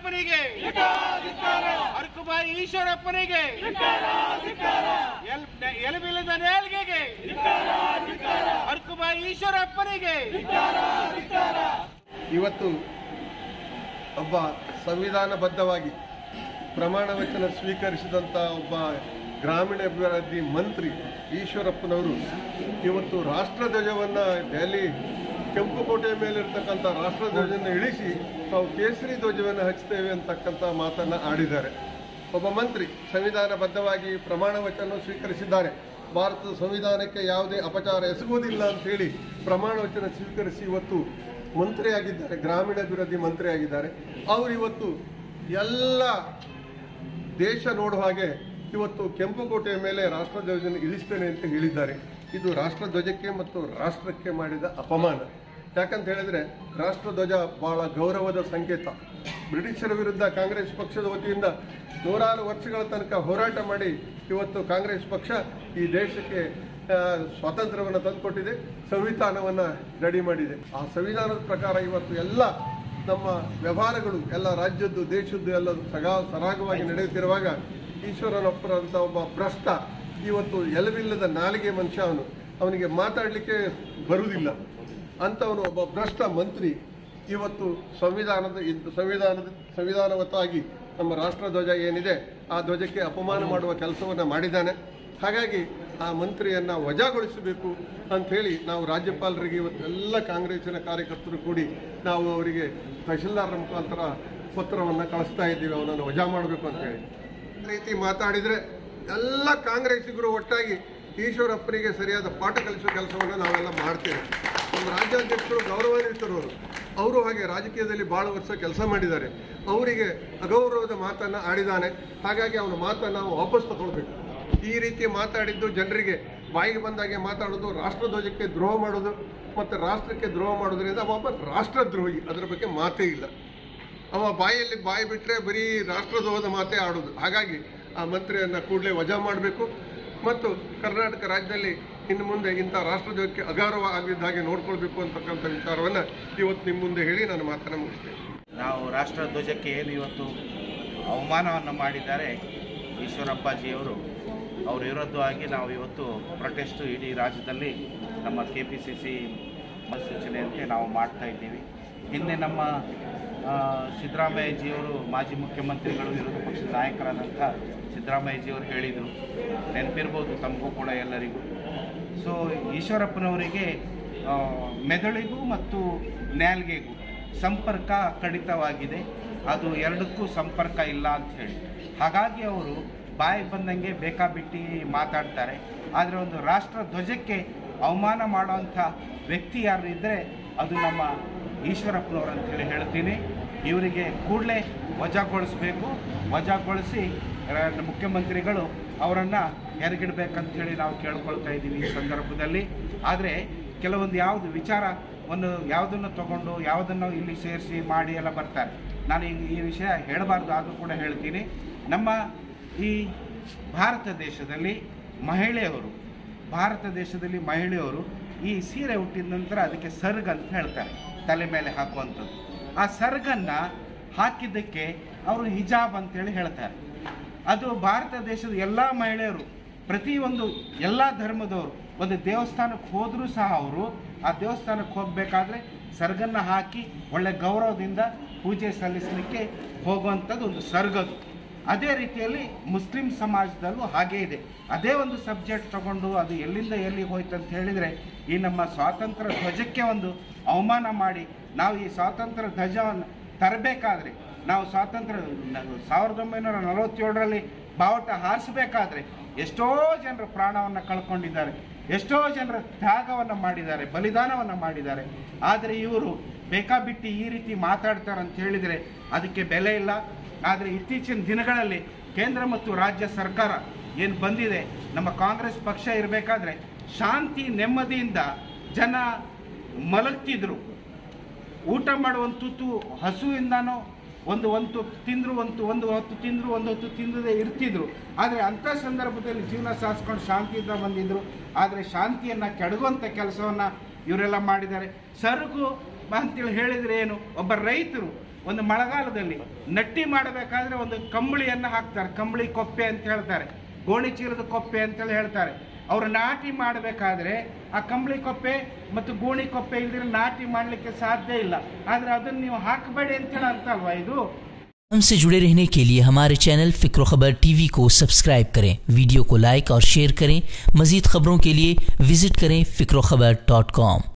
ಈಶ್ವರಪ್ಪನಿಗೆ ಅರ್ಕುಬಾಯಿ ಈಶ್ವರಪ್ಪನಿಗೆ L- ಎಲುಬಿಲ್ಲದ ನೇಲ್ಗೆಗೆ ಅರ್ಕುಬಾಯಿ ಈಶ್ವರಪ್ಪನಿಗೆ ಇವತ್ತು ಒಬ್ಬ ಸಂವಿಧಾನಬದ್ಧವಾಗಿ ಪ್ರಮಾಣ ವಚನ ಸ್ವೀಕರಿಸಿದಂಥ ಒಬ್ಬ ಗ್ರಾಮೀಣಾಭಿವೃದ್ಧಿ ಮಂತ್ರಿ ಈಶ್ವರಪ್ಪನವರು ಇವತ್ತು ರಾಷ್ಟ್ರಧ್ವಜವನ್ನು ದೆಹಲಿ ಕೆಂಪುಕೋಟೆ ಮೇಲಿರ್ತಕ್ಕಂಥ ರಾಷ್ಟ್ರಧ್ವಜವನ್ನು ಇಳಿಸಿ ನಾವು ಕೇಸರಿ ಧ್ವಜವನ್ನು ಹಚ್ತೇವೆ ಅಂತಕ್ಕಂಥ ಮಾತನ್ನು ಆಡಿದ್ದಾರೆ ಒಬ್ಬ ಮಂತ್ರಿ ಸಂವಿಧಾನಬದ್ಧವಾಗಿ ಪ್ರಮಾಣ ವಚನ ಸ್ವೀಕರಿಸಿದ್ದಾರೆ ಭಾರತದ ಸಂವಿಧಾನಕ್ಕೆ ಯಾವುದೇ ಅಪಚಾರ ಎಸಗುವುದಿಲ್ಲ ಅಂತೇಳಿ ಪ್ರಮಾಣ ವಚನ ಸ್ವೀಕರಿಸಿ ಇವತ್ತು ಮಂತ್ರಿಯಾಗಿದ್ದಾರೆ ಗ್ರಾಮೀಣಾಭಿವೃದ್ಧಿ ಮಂತ್ರಿಯಾಗಿದ್ದಾರೆ ಅವರು ಇವತ್ತು ಎಲ್ಲ ದೇಶ ನೋಡುವ ಹಾಗೆ ಇವತ್ತು ಕೆಂಪುಕೋಟೆಯ ಮೇಲೆ ರಾಷ್ಟ್ರಧ್ವಜವನ್ನು ಇಳಿಸ್ತೇನೆ ಅಂತ ಹೇಳಿದ್ದಾರೆ ಇದು ರಾಷ್ಟ್ರಧ್ವಜಕ್ಕೆ ಮತ್ತು ರಾಷ್ಟ್ರಕ್ಕೆ ಮಾಡಿದ ಅಪಮಾನ ಯಾಕಂತ ಹೇಳಿದ್ರೆ ರಾಷ್ಟ್ರಧ್ವಜ ಬಹಳ ಗೌರವದ ಸಂಕೇತ ಬ್ರಿಟಿಷರ ವಿರುದ್ಧ ಕಾಂಗ್ರೆಸ್ ಪಕ್ಷದ ವತಿಯಿಂದ ನೂರಾರು ವರ್ಷಗಳ ತನಕ ಹೋರಾಟ ಮಾಡಿ ಇವತ್ತು ಕಾಂಗ್ರೆಸ್ ಪಕ್ಷ ಈ ದೇಶಕ್ಕೆ ಆ, ಸ್ವಾತಂತ್ರ್ಯವನ್ನು ತಂದುಕೊಟ್ಟಿದೆ ಸಂವಿಧಾನವನ್ನು ರೆಡಿ ಮಾಡಿದೆ ಆ ಸಂವಿಧಾನದ ಪ್ರಕಾರ ಇವತ್ತು ಎಲ್ಲ ನಮ್ಮ ವ್ಯವಹಾರಗಳು ಎಲ್ಲ ರಾಜ್ಯದ್ದು ದೇಶದ್ದು ಎಲ್ಲ ಸಗಾ ಸರಾಗವಾಗಿ ನಡೆಯುತ್ತಿರುವಾಗ ಈಶ್ವರನಪ್ಪರಂಥ ಒಬ್ಬ ಭ್ರಷ್ಟ ಇವತ್ತು ಎಲವಿಲ್ಲದ ನಾಲಿಗೆ ಮನುಷ್ಯ ಅವನು ಅವನಿಗೆ ಮಾತಾಡಲಿಕ್ಕೆ ಬರುವುದಿಲ್ಲ ಅಂಥವನು ಒಬ್ಬ ಭ್ರಷ್ಟ ಮಂತ್ರಿ ಇವತ್ತು ಸಂವಿಧಾನದ ಇದ್ದು ಸಂವಿಧಾನದ ಸಂವಿಧಾನವತ್ತಾಗಿ ನಮ್ಮ ರಾಷ್ಟ್ರಧ್ವಜ ಏನಿದೆ ಆ ಧ್ವಜಕ್ಕೆ ಅಪಮಾನ ಮಾಡುವ ಕೆಲಸವನ್ನು ಮಾಡಿದ್ದಾನೆ ಹಾಗಾಗಿ ಆ ಮಂತ್ರಿಯನ್ನ ವಜಾಗೊಳಿಸಬೇಕು ಅಂಥೇಳಿ ನಾವು ರಾಜ್ಯಪಾಲರಿಗೆ ಇವತ್ತು ಎಲ್ಲ ಕಾಂಗ್ರೆಸ್ಸಿನ ಕಾರ್ಯಕರ್ತರು ಕೂಡಿ ನಾವು ಅವರಿಗೆ ತಹಶೀಲ್ದಾರರ ಮುಖಾಂತರ ಪತ್ರವನ್ನು ಕಳಿಸ್ತಾ ಇದ್ದೀವಿ ಅವನನ್ನು ವಜಾ ಮಾಡಬೇಕು ಅಂತೇಳಿ ಈ ರೀತಿ ಮಾತಾಡಿದರೆ ಎಲ್ಲ ಕಾಂಗ್ರೆಸ್ಸಿಗರು ಒಟ್ಟಾಗಿ ಈಶ್ವರಪ್ಪನಿಗೆ ಸರಿಯಾದ ಪಾಠ ಕಲಿಸುವ ಕೆಲಸವನ್ನು ನಾವೆಲ್ಲ ಮಾಡ್ತೇವೆ ನಮ್ಮ ರಾಜ್ಯಾಧ್ಯಕ್ಷರು ಗೌರವಾನ್ವಿತರವರು ಅವರು ಹಾಗೆ ರಾಜಕೀಯದಲ್ಲಿ ಭಾಳ ವರ್ಷ ಕೆಲಸ ಮಾಡಿದ್ದಾರೆ ಅವರಿಗೆ ಅಗೌರವದ ಮಾತನ್ನು ಆಡಿದ್ದಾನೆ ಹಾಗಾಗಿ ಅವನ ಮಾತನ್ನು ನಾವು ವಾಪಸ್ ತಗೊಳ್ಬೇಕು ಈ ರೀತಿ ಮಾತಾಡಿದ್ದು ಜನರಿಗೆ ಬಾಯಿಗೆ ಬಂದಾಗೆ ಮಾತಾಡೋದು ರಾಷ್ಟ್ರಧ್ವಜಕ್ಕೆ ದ್ರೋಹ ಮಾಡೋದು ಮತ್ತು ರಾಷ್ಟ್ರಕ್ಕೆ ದ್ರೋಹ ಮಾಡೋದ್ರಿಂದ ಅವ ಒಬ್ಬ ರಾಷ್ಟ್ರದ್ರೋಹಿ ಅದರ ಬಗ್ಗೆ ಮಾತೇ ಇಲ್ಲ ಅವ ಬಾಯಲ್ಲಿ ಬಾಯಿ ಬಿಟ್ಟರೆ ಬರೀ ರಾಷ್ಟ್ರದ್ರೋಹದ ಮಾತೇ ಆಡೋದು ಹಾಗಾಗಿ ಆ ಮಂತ್ರಿಯನ್ನು ಕೂಡಲೇ ವಜಾ ಮಾಡಬೇಕು ಮತ್ತು ಕರ್ನಾಟಕ ರಾಜ್ಯದಲ್ಲಿ ಇನ್ನು ಮುಂದೆ ಇಂಥ ರಾಷ್ಟ್ರಧ್ವಜಕ್ಕೆ ಅಗೌರವ ಆಗಿದ್ದ ಹಾಗೆ ನೋಡ್ಕೊಳ್ಬೇಕು ಅಂತಕ್ಕಂಥ ವಿಚಾರವನ್ನು ಇವತ್ತು ನಿಮ್ಮ ಮುಂದೆ ಹೇಳಿ ನಾನು ಮಾತನ್ನು ಮುಗಿಸ್ತೇನೆ ನಾವು ರಾಷ್ಟ್ರಧ್ವಜಕ್ಕೆ ಏನು ಇವತ್ತು ಅವಮಾನವನ್ನು ಮಾಡಿದ್ದಾರೆ ಈಶ್ವರಪ್ಪಾಜಿಯವರು ಅವ್ರ ವಿರುದ್ಧವಾಗಿ ನಾವು ಇವತ್ತು ಪ್ರೊಟೆಸ್ಟು ಇಡೀ ರಾಜ್ಯದಲ್ಲಿ ನಮ್ಮ ಕೆ ಪಿ ಸಿ ಸಿ ಸೂಚನೆಯಂತೆ ನಾವು ಮಾಡ್ತಾ ಇದ್ದೀವಿ ಹಿಂದೆ ನಮ್ಮ ಆ, ಸಿದ್ದರಾಮಯ್ಯಜಿಯವರು ಮಾಜಿ ಮುಖ್ಯಮಂತ್ರಿಗಳು ವಿರೋಧ ಪಕ್ಷದ ನಾಯಕರಾದಂಥ ಸಿದ್ದರಾಮಯ್ಯಜಿಯವರು ಹೇಳಿದರು ನೆನಪಿರ್ಬೋದು ತಮಗೂ ಕೂಡ ಎಲ್ಲರಿಗೂ ಸೊ ಈಶ್ವರಪ್ಪನವರಿಗೆ ಆ, ಮೆದುಳಿಗೂ ಮತ್ತು ನ್ಯಾಲ್ಗೆಗೂ ಸಂಪರ್ಕ ಕಡಿತವಾಗಿದೆ ಅದು ಎರಡಕ್ಕೂ ಸಂಪರ್ಕ ಇಲ್ಲ ಅಂತ ಹೇಳಿ ಹಾಗಾಗಿ ಅವರು ಬಾಯಿಗೆ ಬಂದಂಗೆ ಬೇಕಾಬಿಟ್ಟಿ ಮಾತಾಡ್ತಾರೆ ಆದರೆ ಒಂದು ರಾಷ್ಟ್ರ ಧ್ವಜಕ್ಕೆ ಅವಮಾನ ಮಾಡುವಂಥ ವ್ಯಕ್ತಿ ಯಾರು ಇದ್ದರೆ ಅದು ನಮ್ಮ ಈಶ್ವರಪ್ಪನವರು ಅಂತೇಳಿ ಹೇಳ್ತೀನಿ ಇವರಿಗೆ ಕೂಡಲೇ ವಜಾಗೊಳಿಸಬೇಕು ವಜಾಗೊಳಿಸಿ ರ- ಮುಖ್ಯಮಂತ್ರಿಗಳು ಅವರನ್ನು ಹೆರಗಿಡ್ಬೇಕಂತ ಹೇಳಿ ನಾವು ಕೇಳ್ಕೊಳ್ತಾ ಇದ್ದೀವಿ ಈ ಸಂದರ್ಭದಲ್ಲಿ ಆದರೆ ಕೆಲವೊಂದು ಯಾವುದು ವಿಚಾರವನ್ನು ಯಾವುದನ್ನು ತಗೊಂಡು ಯಾವುದನ್ನು ಇಲ್ಲಿ ಸೇರಿಸಿ ಮಾಡಿ ಎಲ್ಲ ಬರ್ತಾರೆ ನಾನು ಈ ಈ ವಿಷಯ ಹೇಳಬಾರ್ದು ಆದರೂ ಕೂಡ ಹೇಳ್ತೀನಿ ನಮ್ಮ ಈ ಭಾರತ ದೇಶದಲ್ಲಿ ಮಹಿಳೆಯರು ಭಾರತ ದೇಶದಲ್ಲಿ ಮಹಿಳೆಯರು ಈ ಸೀರೆ ಹುಟ್ಟಿದ ನಂತರ ಅದಕ್ಕೆ ಸರ್ಗ್ ಅಂತ ಹೇಳ್ತಾರೆ ತಲೆ ಮೇಲೆ ಹಾಕುವಂಥದ್ದು ಆ ಸರ್ಗನ್ನು ಹಾಕಿದ್ದಕ್ಕೆ ಅವರು ಹಿಜಾಬ್ ಅಂತೇಳಿ ಹೇಳ್ತಾರೆ ಅದು ಭಾರತ ದೇಶದ ಎಲ್ಲ ಮಹಿಳೆಯರು ಪ್ರತಿಯೊಂದು ಎಲ್ಲ ಧರ್ಮದವರು ಒಂದು ದೇವಸ್ಥಾನಕ್ಕೆ ಹೋದರೂ ಸಹ ಅವರು ಆ ದೇವಸ್ಥಾನಕ್ಕೆ ಹೋಗಬೇಕಾದ್ರೆ ಸರ್ಗನ್ನು ಹಾಕಿ ಒಳ್ಳೆ ಗೌರವದಿಂದ ಪೂಜೆ ಸಲ್ಲಿಸಲಿಕ್ಕೆ ಹೋಗುವಂಥದ್ದು ಒಂದು ಸರ್ಗದು ಅದೇ ರೀತಿಯಲ್ಲಿ ಮುಸ್ಲಿಂ ಸಮಾಜದಲ್ಲೂ ಹಾಗೇ ಇದೆ ಅದೇ ಒಂದು ಸಬ್ಜೆಕ್ಟ್ ತಗೊಂಡು ಅದು ಎಲ್ಲಿಂದ ಎಲ್ಲಿ ಹೋಯ್ತು ಅಂತ ಹೇಳಿದರೆ ಈ ನಮ್ಮ ಸ್ವಾತಂತ್ರ್ಯ ಧ್ವಜಕ್ಕೆ ಒಂದು ಅವಮಾನ ಮಾಡಿ ನಾವು ಈ ಸ್ವಾತಂತ್ರ್ಯ ಧ್ವಜವನ್ನು ತರಬೇಕಾದ್ರೆ ನಾವು ಸ್ವಾತಂತ್ರ್ಯ ನ- ಸಾವಿರದ ಒಂಬೈನೂರ ನಲವತ್ತೇಳರಲ್ಲಿ ಬಾವುಟ ಹಾರಿಸಬೇಕಾದ್ರೆ ಎಷ್ಟೋ ಜನರು ಪ್ರಾಣವನ್ನು ಕಳ್ಕೊಂಡಿದ್ದಾರೆ ಎಷ್ಟೋ ಜನರ ತ್ಯಾಗವನ್ನು ಮಾಡಿದ್ದಾರೆ ಬಲಿದಾನವನ್ನು ಮಾಡಿದ್ದಾರೆ ಆದರೆ ಇವರು ಬೇಕಾಬಿಟ್ಟಿ ಈ ರೀತಿ ಮಾತಾಡ್ತಾರೆ ಅಂತ ಹೇಳಿದರೆ ಅದಕ್ಕೆ ಬೆಲೆ ಇಲ್ಲ ಆದರೆ ಇತ್ತೀಚಿನ ದಿನಗಳಲ್ಲಿ ಕೇಂದ್ರ ಮತ್ತು ರಾಜ್ಯ ಸರ್ಕಾರ ಏನು ಬಂದಿದೆ ನಮ್ಮ ಕಾಂಗ್ರೆಸ್ ಪಕ್ಷ ಇರಬೇಕಾದ್ರೆ ಶಾಂತಿ ನೆಮ್ಮದಿಯಿಂದ ಜನ ಮಲಗ್ತಿದ್ರು ಊಟ ಮಾಡುವ ಒಂದು ತುತ್ತು ಹಸುವಿಂದನೋ ಒಂದು ಒಂದು ತುತ್ತು ತಿಂದ್ರು ಒಂದು ಒಂದು ಹೊತ್ತು ತಿಂದ್ರು ಒಂದು ಹೊತ್ತು ತಿಂದದೇ ಇರ್ತಿದ್ರು ಆದರೆ ಅಂಥ ಸಂದರ್ಭದಲ್ಲಿ ಜೀವನ ಸಾಧಿಸ್ಕೊಂಡು ಶಾಂತಿಯಿಂದ ಬಂದಿದ್ರು ಆದರೆ ಶಾಂತಿಯನ್ನು ಕೆಡಗುವಂಥ ಕೆಲಸವನ್ನು ಇವರೆಲ್ಲ ಮಾಡಿದ್ದಾರೆ ಸರಕು ಅಂತೇಳಿ ಹೇಳಿದರೆ ಏನು ಒಬ್ಬ ರೈತರು ಒಂದು ಮಳೆಗಾಲದಲ್ಲಿ ನಟ್ಟಿ ಮಾಡಬೇಕಾದ್ರೆ ಒಂದು ಕಂಬಳಿಯನ್ನು ಹಾಕ್ತಾರೆ ಕಂಬಳಿ ಕೊಪ್ಪೆ ಅಂತ ಹೇಳ್ತಾರೆ ಗೋಣಿ ಚೀಲದ ಕೊಪ್ಪೆ ಅಂತೇಳಿ ಹೇಳ್ತಾರೆ ಅವರು ನಾಟಿ ಮಾಡಬೇಕಾದ್ರೆ ಆ ಕಂಬಳಿ ಕೊಪ್ಪೆ ಮತ್ತು ಗೋಣಿ ಕೊಪ್ಪೆ ಇಲ್ದಿರ ನಾಟಿ ಮಾಡಲಿಕ್ಕೆ ಸಾಧ್ಯ ಇಲ್ಲ ಆದರೆ ಅದನ್ನು ನೀವು ಹಾಕಬೇಡಿ ಅಂತೇಳಿ ಅಂತಲ್ವಾ ಇದು हमसे जुड़े रहने के लिए हमारे चैनल फिक्र खबर टीवी को सब्सक्राइब करें वीडियो को लाइक और शेयर करें मजीद खबरों के लिए विजिट करें फिक्र खबर डॉट कॉम